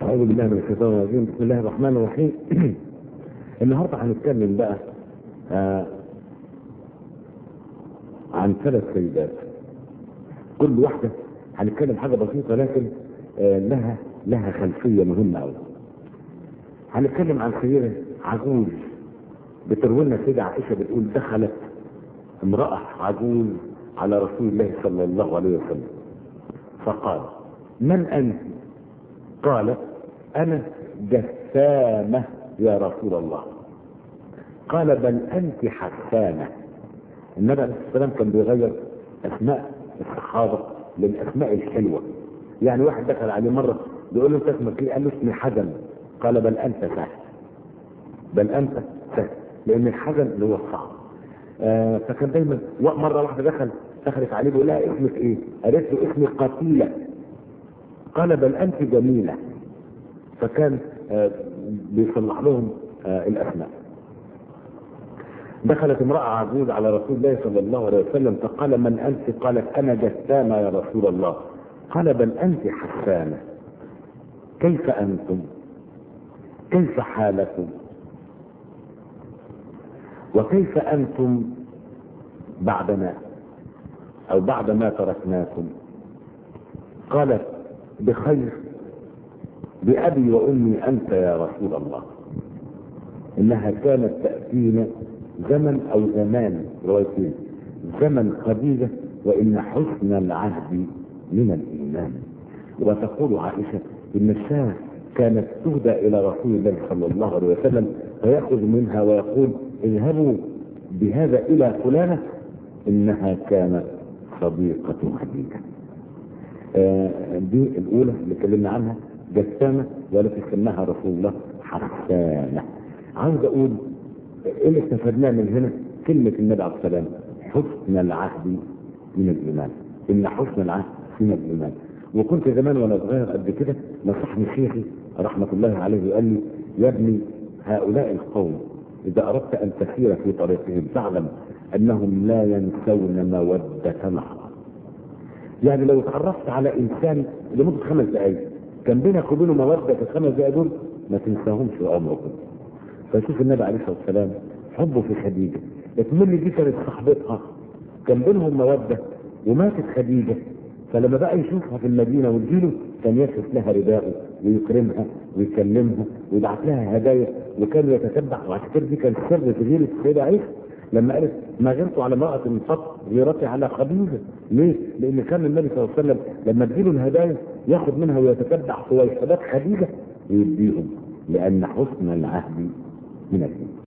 أعوذ بالله من الشيطان الرجيم بسم الله الرحمن الرحيم النهارده هنتكلم بقى آه عن ثلاث سيدات كل واحدة هنتكلم حاجة بسيطة لكن آه لها لها خلفية مهمة أوي هنتكلم عن سيدة عجوز بتروي لنا سيدة عائشة بتقول دخلت امرأة عجوز على رسول الله صلى الله عليه وسلم فقال من أنت؟ قالت أنا جسامة يا رسول الله قال بل أنت حسانة النبي عليه الصلاة والسلام كان بيغير أسماء الصحابة للأسماء الحلوة يعني واحد دخل عليه مرة بيقول له أنت اسمك إيه؟ قال له اسمي حزن قال بل أنت سهل بل أنت سهل لأن الحزن اللي هو الصعب آه فكان دايما مرة واحدة دخل دخلت عليه بيقول لها اسمك ايه؟ قالت له اسمي قتيلة قال بل انت جميلة فكان آه بيصلح لهم آه الاسماء دخلت امرأة عجوز على رسول الله صلى الله عليه وسلم فقال من انت؟ قالت انا جسامة يا رسول الله قال بل انت حسانة كيف انتم؟ كيف حالكم؟ وكيف انتم بعدنا او بعد ما تركناكم قالت بخير بأبي وأمي أنت يا رسول الله إنها كانت تأتينا زمن أو زمان روايتين زمن خديجة وإن حسن العهد من الإيمان وتقول عائشة إن الشاه كانت تهدى إلى رسول الله صلى الله عليه وسلم فيأخذ منها ويقول اذهبوا بهذا إلى فلانة إنها كانت صديقة خديجة آه دي الأولى اللي اتكلمنا عنها جسامة والتي سماها رسول الله حسانة عاوز أقول إيه اللي استفدناه من هنا كلمة النبي عليه السلام حسن العهد من الإيمان إن حسن العهد من الإيمان وكنت زمان وأنا صغير قد كده نصحني شيخي رحمة الله عليه وقال لي يا ابني هؤلاء القوم إذا أردت أن تسير في طريقهم فاعلم أنهم لا ينسون مودة لحظة يعني لو تعرفت على إنسان لمدة خمس دقايق كان بينك وبينه مودة في الخمس دقايق دول ما تنساهمش عمرك فشوف النبي عليه الصلاة والسلام حبه في خديجة اتمنى دي كانت صاحبتها كان بينهم مودة وماتت خديجة فلما بقى يشوفها في المدينة وتجيله كان يصف لها رداءه ويكرمها ويكلمها ويبعث لها هدايا وكان يتتبع وعلى كده دي كان سر في غيرة السيدة عائشة لما قالت ما غيرت على امرأة من فقط غيرتي على خديجة ليه؟ لأن كان النبي صلى الله عليه وسلم لما تجيله الهدايا ياخد منها ويتتبع صويحبات خديجة ويديهم لأن حسن العهد من الدين